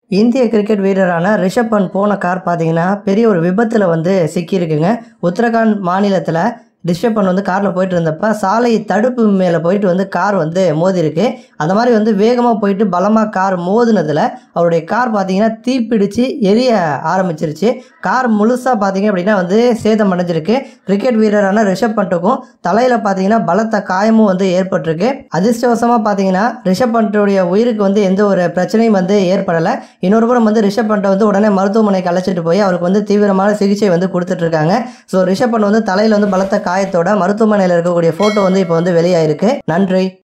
இந்திய கிரிக்கெட் வீரரான ரிஷப் பண்ட் போன கார் பார்த்தீங்கன்னா பெரிய ஒரு விபத்தில் வந்து சிக்கியிருக்குங்க உத்தரகாண்ட் மாநிலத்தில் ரிஷப் பண்ட் வந்து காரில் போயிட்டு இருந்தப்ப சாலை தடுப்பு மேலே போயிட்டு வந்து கார் வந்து மோதிருக்கு அந்த மாதிரி வந்து வேகமாக போயிட்டு பலமாக கார் மோதினதில் அவருடைய கார் பார்த்தீங்கன்னா தீப்பிடிச்சு எரிய ஆரம்பிச்சிருச்சு கார் முழுசாக பார்த்தீங்க அப்படின்னா வந்து சேதம் அடைஞ்சிருக்கு கிரிக்கெட் வீரரான ரிஷப் பண்ட்டுக்கும் தலையில் பார்த்தீங்கன்னா பலத்த காயமும் வந்து ஏற்பட்டிருக்கு அதிர்ஷ்டவசமாக பார்த்தீங்கன்னா ரிஷப் பண்ட்டுடைய உயிருக்கு வந்து எந்த ஒரு பிரச்சனையும் வந்து ஏற்படலை இன்னொரு புறம் வந்து ரிஷப் பண்ட்டை வந்து உடனே மருத்துவமனைக்கு அழைச்சிட்டு போய் அவருக்கு வந்து தீவிரமான சிகிச்சை வந்து கொடுத்துட்டு இருக்காங்க ஸோ ரிஷப் பண்ட் வந்து தலையில் வந்து பலத்த காயத்தோட மருத்துவமனையில் இருக்கக்கூடிய ஃபோட்டோ வந்து இப்போ வந்து வெளியாயிருக்கு நன்றி